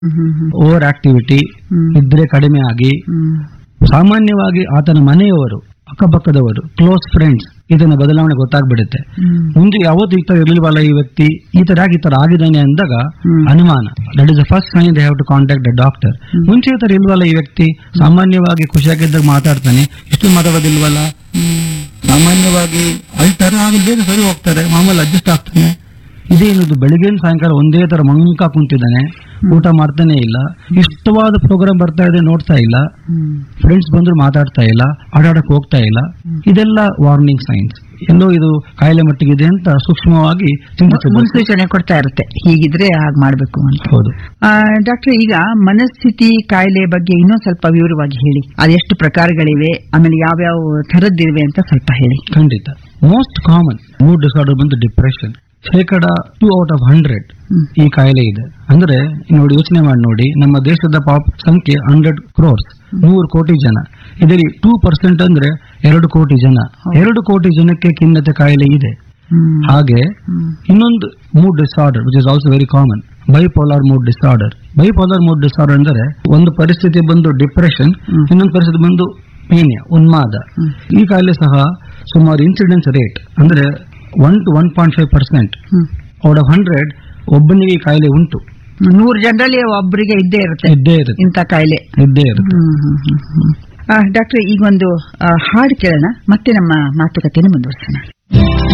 Over activity ಇದ್ರೆ ಕಡಿಮೆ ಆಗಿ ಸಾಮಾನ್ಯವಾಗಿ ಆತನ ಮನೆಯವರು ಅಕ್ಕಪಕ್ಕದವರು ಕ್ಲೋಸ್ ಫ್ರೆಂಡ್ಸ್ ಇದನ್ನ ಬದಲಾವಣೆ ಗೊತ್ತಾಗ್ಬಿಡುತ್ತೆ ಮುಂದೆ ಯಾವತ್ತು ಈ ತರ ಇರ್ಲಿಲ್ವಲ್ಲ ಈ ವ್ಯಕ್ತಿ ಈ ತರ ಆಗಿ ಈ ತರ ಆಗಿದ್ದಾನೆ ಅಂದಾಗ ಹ್ಮ್. ಅನುಮಾನ that is the first sign they have to contact the doctor ಮುಂಚೆ ಈ ತರ ಇಲ್ವಲ್ಲ ಈ ವ್ಯಕ್ತಿ ಸಾಮಾನ್ಯವಾಗಿ ಖುಷಿಯಾಗಿದ್ದಾಗ ಮಾತಾಡ್ತಾನೆ ಇಷ್ಟು ಮಾತಾಡೋದಿಲ್ವಲ್ಲ ಸಾಮಾನ್ಯವಾಗಿ ಅಳ್ತಾರೆ ಆಗ ಬೇಗ ಸರಿ ಹೋಗ್ತಾರೆ ಮಾಮೂಲಿ ಅಡ್ಜಸ್ಟ್ ಆಗ್ತಾನೆ ಇದೇನಿದು ಬೆಳಿಗ್ಗೆ ಸಾಯಂಕಾಲ ಒಂದೇ ತರ ಮಂಕ ಕುಂತಿದ್ದಾನೆ ಊಟ ಮಾಡ್ತಾನೆ ಇಲ್ಲ ಇಷ್ಟವಾದ ಪ್ರೋಗ್ರಾಮ್ ಬರ್ತಾ ಇದೆ ನೋಡ್ತಾ ಇಲ್ಲ ಫ್ರೆಂಡ್ಸ್ ಬಂದ್ರು ಮಾತಾಡ್ತಾ ಇಲ್ಲ ಆಡಾಡಕ್ ಹೋಗ್ತಾ ಇಲ್ಲ ಇದೆಲ್ಲ ವಾರ್ನಿಂಗ್ ಸೈನ್ಸ್ ಎಲ್ಲೋ ಇದು ಕಾಯಿಲೆ ಮಟ್ಟಿಗಿದೆ ಅಂತ ಸೂಕ್ಷ್ಮವಾಗಿ ಚಿಂತಿಸಬೇಕು ಮುನ್ಸೂಚನೆ ಕೊಡ್ತಾ ಇರುತ್ತೆ ಹೀಗಿದ್ರೆ ಹಾಗೆ ಮಾಡ್ಬೇಕು ಅಂತ ಹೌದು ಡಾಕ್ಟರ್ ಈಗ ಮನಸ್ಥಿತಿ ಕಾಯಿಲೆ ಬಗ್ಗೆ ಇನ್ನೊಂದ್ ಸ್ವಲ್ಪ ವಿವರವಾಗಿ ಹೇಳಿ ಅದೆಷ್ಟು ಪ್ರಕಾರಗಳಿವೆ ಆಮೇಲೆ ಯಾವ್ಯಾವ ಥರದ್ದಿವೆ ಅಂತ ಸ್ವಲ್ಪ ಹೇಳಿ ಖಂಡಿತ ಮೋಸ್ಟ್ ಕಾಮನ್ ಮೂಡ್ ಡಿಸಾರ್ಡರ್ ಬಂದು ಡಿಪ್ರೆಷನ್ ಶೇಕಡ two out of hundred hmm. ಈ ಕಾಯಿಲೆ ಇದೆ ಅಂದ್ರೆ ನೋಡಿ ಯೋಚನೆ ಮಾಡಿ ನೋಡಿ ನಮ್ಮ ದೇಶದ ಪಾಪ್ ಸಂಖ್ಯೆ ಹಂಡ್ರೆಡ್ ಕ್ರೋರ್ಸ್ ನೂರು ಕೋಟಿ ಜನ ಇದರಲ್ಲಿ ಟೂ ಪರ್ಸೆಂಟ್ ಅಂದ್ರೆ ಎರಡು ಕೋಟಿ ಜನ ಎರಡು ಕೋಟಿ ಜನಕ್ಕೆ ಖಿನ್ನತೆ ಕಾಯಿಲೆ ಇದೆ ಹಾಗೆ ಇನ್ನೊಂದು mood disorder which is also very common bipolar mood disorder bipolar mood disorder ಅಂದ್ರೆ ಒಂದು ಪರಿಸ್ಥಿತಿ ಬಂದು ಡಿಪ್ರೆಷನ್ ಹ್ಮ್. ಇನ್ನೊಂದು ಪರಿಸ್ಥಿತಿ ಬಂದು ಮೇನಿಯಾ ಉನ್ಮಾದ ಹ್ಮ್. ಈ ಕಾಯಿಲೆ ಸಹ ಸುಮಾರು ಇನ್ಸಿಡೆನ್ಸ್ ರೇಟ್ ಅಂದ್ರೆ one to one point five percent out of hundred ಒಬ್ಬನಿಗೆ ಈ ಕಾಯಿಲೆ ಉಂಟು ನೂರು ಜನರಲ್ಲಿ ಒಬ್ಬರಿಗೆ ಇದ್ದೇ ಇರುತ್ತೆ ಇದ್ದೇ ಇರುತ್ತೆ ಇಂಥ ಕಾಯಿಲೆ ಇದ್ದೇ ಇರುತ್ತೆ ಡಾಕ್ಟರ್ ಈಗ ಒಂದು ಆ, ಹಾಡು ಕೇಳೋಣ ಮತ್ತೆ ನಮ್ಮ ಮಾತುಕತೆಯನ್ನು ಮುಂದುವರಿಸೋಣ